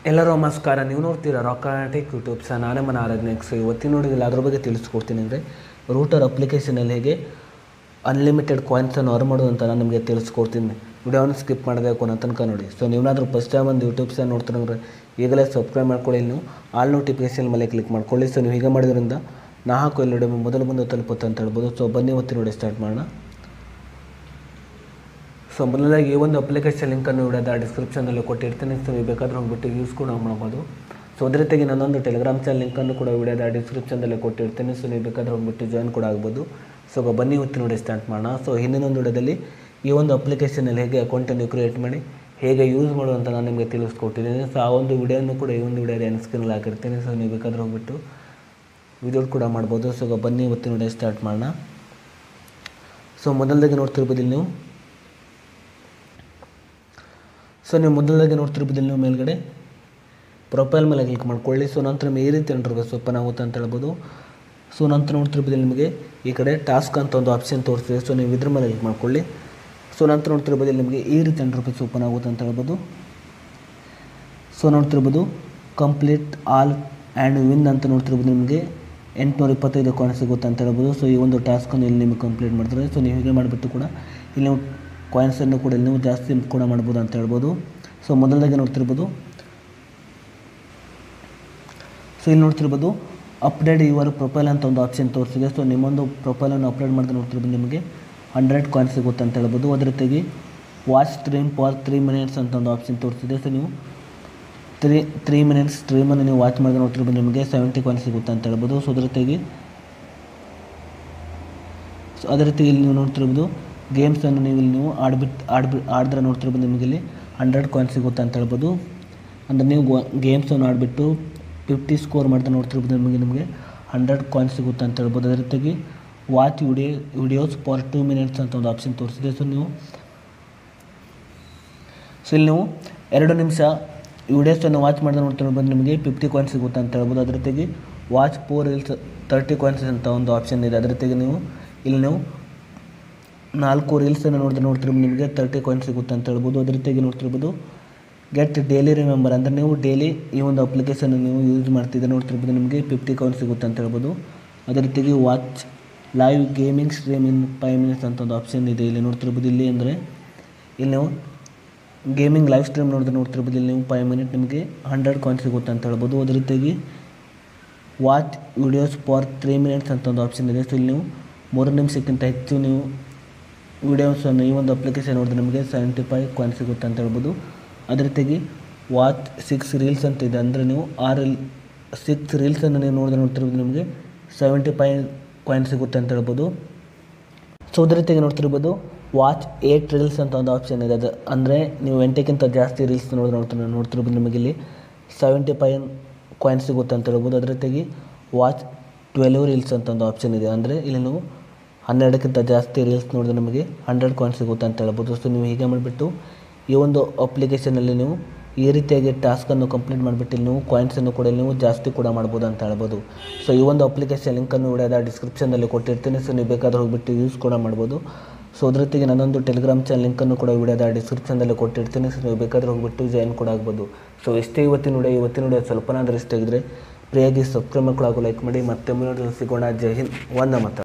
ಎಲ್ಲರೂ ನಮಸ್ಕಾರ ನೀವು ನೋಡ್ತೀರಾ ರಾಕಾಟಿಕ್ ಯೂಟ್ಯೂಬ್ ಸಹ ನಾನೇ ಮನ ಆರಾಧನೆಗೆ ಸೊ ಇವತ್ತಿನ ನೋಡಿದಲ್ಲಿ ಅದ್ರ ಬಗ್ಗೆ ತಿಳಿಸ್ಕೊಡ್ತೀನಿ ಅಂದರೆ ರೂಟರ್ ಅಪ್ಲಿಕೇಶನಲ್ಲಿ ಹೇಗೆ ಅನ್ಲಿಮಿಟೆಡ್ ಕಾಯಿನ್ಸನ್ನು ಅರ್ನ್ ಮಾಡೋದು ಅಂತ ನಾನು ನಿಮಗೆ ತಿಳಿಸ್ಕೊಡ್ತೀನಿ ವಿಡಿಯೋನ ಸ್ಕಿಪ್ ಮಾಡದೆ ಕೊನೆ ತನಕ ನೋಡಿ ಸೊ ನೀವೇನಾದರೂ ಫಸ್ಟ್ ಟೈಮ್ ಒಂದು ಯೂಟ್ಯೂಬ್ ಸಹ ನೋಡ್ತೀರಂದ್ರೆ ಈಗಲೇ ಸಬ್ಸ್ಕ್ರೈಬ್ ಮಾಡ್ಕೊಳ್ಳಿ ನೀವು ಆಲ್ ನೋಟಿಫಿಕೇಶನ್ ಮೇಲೆ ಕ್ಲಿಕ್ ಮಾಡ್ಕೊಳ್ಳಿ ಸೊ ನೀವು ಹೀಗೆ ಮಾಡಿದ್ರಿಂದ ನಾ ಹಾಕೋ ಎಲ್ಲ ವಿಡಿಯೋ ಮೊದಲು ಬಂದು ತಲುಪುತ್ತೆ ಅಂತ ಹೇಳ್ಬೋದು ಸೊ ಬನ್ನಿ ಇವತ್ತಿನ ವಿಡಿಯೋ ಸ್ಟಾರ್ಟ್ ಮಾಡೋಣ ಸೊ ಮೊದಲನೇದಾಗಿ ಈ ಒಂದು ಅಪ್ಲಿಕೇಶನ್ ಲಿಂಕನ್ನು ವಿಡಿಯೋದ ಡಿಸ್ಕ್ರಿಪ್ಷನಲ್ಲಿ ಕೊಟ್ಟಿರ್ತೀನಿ ಸೊ ನೀವು ಬೇಕಾದ್ರೆ ಹೋಗ್ಬಿಟ್ಟು ಯೂಸ್ ಕೂಡ ಮಾಡ್ಬೋದು ಸೊ ಅದೇ ರೀತಿಯಾಗಿ ನನ್ನೊಂದು ಟೆಲಿಗ್ರಾಮ್ ಚಾನಲ್ ಲಿಂಕನ್ನು ಕೂಡ ವಿಡಿಯೋದ ಡಿಸ್ಕ್ರಿಪ್ಷನ್ದಲ್ಲಿ ಕೊಟ್ಟಿರ್ತೀನಿ ಸೊ ನೀವು ಬೇಕಾದ್ರೆ ಹೋಗ್ಬಿಟ್ಟು ಜಾಯ್ನ್ ಕೂಡ ಆಗ್ಬೋದು ಸೊ ಈಗ ಬನ್ನಿ ಇವತ್ತಿನ ವಿಡಿಯೋ ಸ್ಟಾರ್ಟ್ ಮಾಡೋಣ ಸೊ ಹಿಂದಿನ ಒಂದು ವಿಡಿಯೋದಲ್ಲಿ ಈ ಒಂದು ಅಪ್ಲಿಕೇಶನಲ್ಲಿ ಹೇಗೆ ಅಕೌಂಟನ್ನು ಕ್ರಿಯೇಟ್ ಮಾಡಿ ಹೇಗೆ ಯೂಸ್ ಮಾಡೋದು ಅಂತ ನಾನು ನಿಮಗೆ ತಿಳಿಸ್ಕೊಟ್ಟಿದ್ದೀನಿ ಸೊ ಆ ಒಂದು ವಿಡಿಯೋನು ಕೂಡ ಈ ಒಂದು ವಿಡಿಯೋದ ಎನ್ ಸ್ಕ್ರೀನಲ್ಲಿ ಹಾಕಿರ್ತೀನಿ ಸೊ ನೀವು ಬೇಕಾದ್ರೆ ಹೋಗ್ಬಿಟ್ಟು ವಿಡಿಯೋ ಕೂಡ ಮಾಡ್ಬೋದು ಸೊ ಈಗ ಬನ್ನಿ ಇವತ್ತಿನ ವಿಡಿಯೋ ಸ್ಟಾರ್ಟ್ ಮಾಡೋಣ ಸೊ ಮೊದಲದಾಗಿ ನೋಡ್ತಿರ್ಬೋದು ಇಲ್ಲಿ ನೀವು ಸೊ ನೀವು ಮೊದಲದಾಗಿ ನೋಡ್ತಿರ್ಬೋದು ಇಲ್ಲಿ ನೀವು ಮೇಲ್ಗಡೆ ಪ್ರೊಫೈಲ್ ಮೇಲೆ ಕ್ಲಿಕ್ ಮಾಡ್ಕೊಳ್ಳಿ ಸೊ ನಂತರ ನಿಮಗೆ ಈ ರೀತಿ ಇಂಟರ್ಫೇಸ್ ಓಪನ್ ಆಗುತ್ತೆ ಅಂತ ಹೇಳ್ಬೋದು ಸೊ ನಂತರ ನೋಡ್ತಿರ್ಬೋದು ನಿಮಗೆ ಈ ಕಡೆ ಟಾಸ್ಕ್ ಅಂತ ಒಂದು ಆಪ್ಷನ್ ತೋರಿಸ್ತಿದೆ ಸೊ ನೀವು ಇದ್ರ ಮೇಲೆ ಕ್ಲಿಕ್ ಮಾಡ್ಕೊಳ್ಳಿ ಸೊ ನಂತರ ನೋಡ್ತಿರ್ಬೋದು ಇಲ್ಲಿ ನಿಮಗೆ ಈ ರೀತಿ ಇಂಟರ್ಫೇಸ್ ಓಪನ್ ಆಗುತ್ತೆ ಅಂತ ಹೇಳ್ಬೋದು ಸೊ ನೋಡ್ತಿರ್ಬೋದು ಕಂಪ್ಲೀಟ್ ಆಲ್ ಆ್ಯಂಡ್ ವಿನ್ ಅಂತ ನೋಡ್ತಿರ್ಬೋದು ನಿಮಗೆ ಎಂಟುನೂರ ಇಪ್ಪತ್ತೈದು ಕಾಯಿನ್ ಸಿಗುತ್ತೆ ಅಂತ ಹೇಳ್ಬೋದು ಸೊ ಈ ಒಂದು ಟಾಸ್ಕನ್ನು ಇಲ್ಲಿ ನಿಮಗೆ ಕಂಪ್ಲೀಟ್ ಮಾಡ್ತಾರೆ ಸೊ ನೀವು ಹೀಗೆ ಮಾಡಿಬಿಟ್ಟು ಕೂಡ ಇಲ್ಲಿ ನೀವು ಕಾಯಿನ್ಸನ್ನು ಕೂಡ ಇಲ್ಲಿ ನೀವು ಜಾಸ್ತಿ ಕೂಡ ಮಾಡ್ಬೋದು ಅಂತ ಹೇಳ್ಬೋದು ಸೊ ಮೊದಲದಾಗಿ ನೋಡ್ತಿರ್ಬೋದು ಸೊ ಇಲ್ಲಿ ನೋಡ್ತಿರ್ಬೋದು ಅಪ್ಡೇಟ್ ಯುವರ್ ಪ್ರೊಫೈಲ್ ಅಂತ ಒಂದು ಆಪ್ಷನ್ ತೋರಿಸಿದೆ ಸೊ ನಿಮ್ಮೊಂದು ಪ್ರೊಫೈಲನ್ನು ಅಪ್ಡೇಟ್ ಮಾಡಿದ್ರೆ ನೋಡ್ತಿರ್ಬೋದು ನಿಮಗೆ ಹಂಡ್ರೆಡ್ ಕಾಯಿನ್ ಸಿಗುತ್ತೆ ಅಂತ ಹೇಳ್ಬೋದು ಅದೇ ರೀತಿಯಾಗಿ watch stream for three minutes ಅಂತ ಒಂದು ಆಪ್ಷನ್ ತೋರಿಸಿದೆ ಸೊ ನೀವು ತ್ರೀ ತ್ರೀ ಮಿನಿಟ್ಸ್ ಸ್ಟ್ರೀಮನ್ನು ನೀವು ವಾಚ್ ಮಾಡಿದ್ರೆ ನೋಡ್ತಿರ್ಬೋದು ನಿಮಗೆ ಸೆವೆಂಟಿ ಕಾಯಿನ್ ಸಿಗುತ್ತೆ ಅಂತ ಹೇಳ್ಬೋದು ಸೊ ಅದೇ ರೀತಿಯಾಗಿ ಸೊ ಅದೇ ರೀತಿ ಇಲ್ಲಿ ನೀವು ನೋಡ್ತಿರ್ಬೋದು ಗೇಮ್ಸನ್ನು ನೀವು ಇಲ್ಲಿ ನೀವು ಆಡ್ಬಿಟ್ಟು ಆಡ್ಬಿ ಆಡಿದ್ರೆ ನೋಡ್ತಿರ್ಬೋದು ನಿಮಗೆ ಇಲ್ಲಿ ಹಂಡ್ರೆಡ್ ಕಾಯಿನ್ ಸಿಗುತ್ತೆ ಅಂತ ಹೇಳ್ಬೋದು ಅಂದರೆ ನೀವು ಗೇಮ್ಸನ್ನು ಆಡಿಬಿಟ್ಟು ಫಿಫ್ಟಿ ಸ್ಕೋರ್ ಮಾಡಿದ್ರೆ ನೋಡ್ತಿರ್ಬೋದು ನಿಮಗೆ ನಿಮಗೆ ಹಂಡ್ರೆಡ್ ಕಾಯಿನ್ ಸಿಗುತ್ತೆ ಅಂತ ಹೇಳ್ಬೋದು ಅದೇ ರೀತಿಯಾಗಿ watch video videos for two minutes ಅಂತ ಒಂದು ಆಪ್ಷನ್ ತೋರಿಸಿದೆ ಸೊ ನೀವು ಸೊ ಇಲ್ಲಿ ನೀವು ಎರಡು ನಿಮಿಷ ವಿಡಿಯೋಸನ್ನು ವಾಚ್ ಮಾಡಿದ್ರೆ ನೋಡ್ತಿರ್ಬೋದು ನಿಮಗೆ ಫಿಫ್ಟಿ ಕಾಯಿನ್ ಸಿಗುತ್ತೆ ಅಂತ ಹೇಳ್ಬೋದು ಅದೇ ರೀತಿಯಾಗಿ watch four reels thirty coins ಅಂತ ಒಂದು ಆಪ್ಷನ್ ಇದೆ ಅದೇ ರೀತಿಯಾಗಿ ನೀವು ಇಲ್ಲಿ ನೀವು ನಾಲ್ಕು ರೀಲ್ಸನ್ನು ನೋಡಿದ್ರೆ ನೋಡ್ತಿರ್ಬೋದು ನಿಮಗೆ ತರ್ಟಿ ಕಾಯಿನ್ ಸಿಗುತ್ತೆ ಅಂತ ಹೇಳ್ಬೋದು ಅದೇ ರೀತಿಯಾಗಿ ನೋಡ್ತಿರ್ಬೋದು ಗೆಟ್ ಡೈಲಿ ರಿಮೆಂಬರ್ ಅಂದರೆ ನೀವು ಡೈಲಿ ಈ ಒಂದು ಅಪ್ಲಿಕೇಶನ್ ನೀವು ಯೂಸ್ ಮಾಡ್ತಿದ್ರೆ ನೋಡ್ತಿರ್ಬೋದು ನಿಮಗೆ ಫಿಫ್ಟಿ ಕಾಯಿನ್ ಸಿಗುತ್ತೆ ಅಂತ ಹೇಳ್ಬೋದು ಅದೇ ರೀತಿಯಾಗಿ watch live gaming stream in five minutes ಅಂತ ಒಂದು ಆಪ್ಷನ್ ಇದೆ ಇಲ್ಲಿ ನೋಡ್ತಿರ್ಬೋದು ಇಲ್ಲಿ ಅಂದರೆ ಇಲ್ಲಿ ನೀವು ಗೇಮಿಂಗ್ ಲೈವ್ ಸ್ಟ್ರೀಮ್ ನೋಡಿದ್ರೆ ನೋಡ್ತಿರ್ಬೋದು ಇಲ್ಲಿ ನೀವು ಫೈವ್ ಮಿನಿಟ್ ನಿಮಗೆ ಹಂಡ್ರೆಡ್ ಕಾಯಿನ್ ಸಿಗುತ್ತೆ ಅಂತ ಹೇಳ್ಬೋದು ಅದೇ ರೀತಿಯಾಗಿ watch videos for three minutes ಅಂತ ಒಂದು ಆಪ್ಷನ್ ಇದೆ ಸೊ ಇಲ್ಲಿ ನೀವು ಮೂರು ನಿಮಿಷಕ್ಕಿಂತ ಹೆಚ್ಚು ನೀವು ವಿಡಿಯೋಸನ್ನು ಈ ಒಂದು ಅಪ್ಲಿಕೇಶನ್ ನೋಡಿದ್ರೆ ನಿಮಗೆ ಸೆವೆಂಟಿ ಫೈವ್ ಕಾಯಿನ್ ಸಿಗುತ್ತೆ ಅಂತ ಹೇಳ್ಬೋದು ಅದೇ ರೀತಿಯಾಗಿ ವಾಚ್ ಸಿಕ್ಸ್ ರೀಲ್ಸ್ ಅಂತ ಇದೆ ಅಂದರೆ ನೀವು ಆ ರೀಲ್ ಸಿಕ್ಸ್ ರೀಲ್ಸನ್ನು ನೀವು ನೋಡಿದ್ರೆ ನೋಡ್ತಿರ್ಬೋದು ನಿಮಗೆ ಸೆವೆಂಟಿ ಫೈವ್ ಕಾಯಿನ್ ಸಿಗುತ್ತೆ ಅಂತ ಹೇಳ್ಬೋದು ಸೊ ಅದೇ ರೀತಿಯಾಗಿ ನೋಡ್ತಿರ್ಬೋದು ವಾಚ್ ಏಟ್ ರೀಲ್ಸ್ ಅಂತ ಒಂದು ಆಪ್ಷನ್ ಇದೆ ಅದು ಅಂದರೆ ನೀವು ಎಂಟಕ್ಕಿಂತ ಜಾಸ್ತಿ ರೀಲ್ಸ್ ನೋಡಿದ್ರೆ ನೋಡ್ತಾರೆ ನೋಡ್ತಿರ್ಬೋದು ನಿಮಗೆ ಇಲ್ಲಿ ಸೆವೆಂಟಿ ಫೈವ್ ಕಾಯಿನ್ ಸಿಗುತ್ತೆ ಅಂತ ಹೇಳ್ಬೋದು ಅದೇ ರೀತಿಯಾಗಿ ವಾಚ್ ಟ್ವೆಲ್ವ್ ರೀಲ್ಸ್ ಅಂತ ಒಂದು ಆಪ್ಷನ್ ಇದೆ ಅಂದರೆ ಇಲ್ಲಿ ನೀವು ಹನ್ನೆರಡಕ್ಕಿಂತ ಜಾಸ್ತಿ ರೀಲ್ಸ್ ನೋಡಿದ್ರೆ ನಿಮಗೆ ಹಂಡ್ರೆಡ್ ಕಾಯಿನ್ ಸಿಗುತ್ತೆ ಅಂತ ಹೇಳ್ಬೋದು ಸೊ ನೀವು ಹೀಗೆ ಮಾಡಿಬಿಟ್ಟು ಈ ಒಂದು ಅಪ್ಲಿಕೇಶನಲ್ಲಿ ನೀವು ಈ ರೀತಿಯಾಗಿ ಟಾಸ್ಕನ್ನು ಕಂಪ್ಲೀಟ್ ಮಾಡಿಬಿಟ್ಟು ಇಲ್ಲಿ ನೀವು ಕಾಯಿನ್ಸನ್ನು ಕೂಡ ಇಲ್ಲಿ ನೀವು ಜಾಸ್ತಿ ಕೂಡ ಮಾಡ್ಬೋದು ಅಂತ ಹೇಳ್ಬೋದು ಸೊ ಈ ಒಂದು ಅಪ್ಲಿಕೇಶನ್ ಲಿಂಕನ್ನು ವಿಡಿಯೋದ ಡಿಸ್ಕ್ರಿಪ್ಷನಲ್ಲಿ ಕೊಟ್ಟಿರ್ತೀನಿ ಸೊ ನೀವು ಬೇಕಾದ್ರೆ ಹೋಗ್ಬಿಟ್ಟು ಯೂಸ್ ಕೂಡ ಮಾಡ್ಬೋದು ಸೊ ಅದ್ರ ಜೊತೆಗೆ ನನ್ನೊಂದು ಟೆಲಿಗ್ರಾಮ್ ಚಾನಲ್ ಲಿಂಕನ್ನು ಕೂಡ ವಿಡಿಯೋದ ಡಿಸ್ಕ್ರಿಪ್ಷನಲ್ಲಿ ಕೊಟ್ಟಿರ್ತೀನಿ ಸೊ ನೀವು ಬೇಕಾದ್ರೆ ಹೋಗ್ಬಿಟ್ಟು ಜಾಯಿನ್ ಕೂಡ ಆಗ್ಬೋದು ಸೊ ಎಷ್ಟೇ ಇವತ್ತಿನ ವಿಡಿಯೋ ಇವತ್ತಿನ ವಿಡಿಯೋ ಸ್ವಲ್ಪನಾದರೂ ಇಷ್ಟ ಆಗಿದ್ರೆ ಪ್ರಿಯಾಗಿ ಸಬ್ಸ್ಕ್ರೈಬ್ ಮಾಡ್ಕೊಳ್ಳೋ ಲೈಕ್ ಮಾಡಿ ಮತ್ತೆ ಮುಂದಿನ ಸಿಗೋಣ ಜೈ ಹಿಂದ್ ಒಂದ ಮತ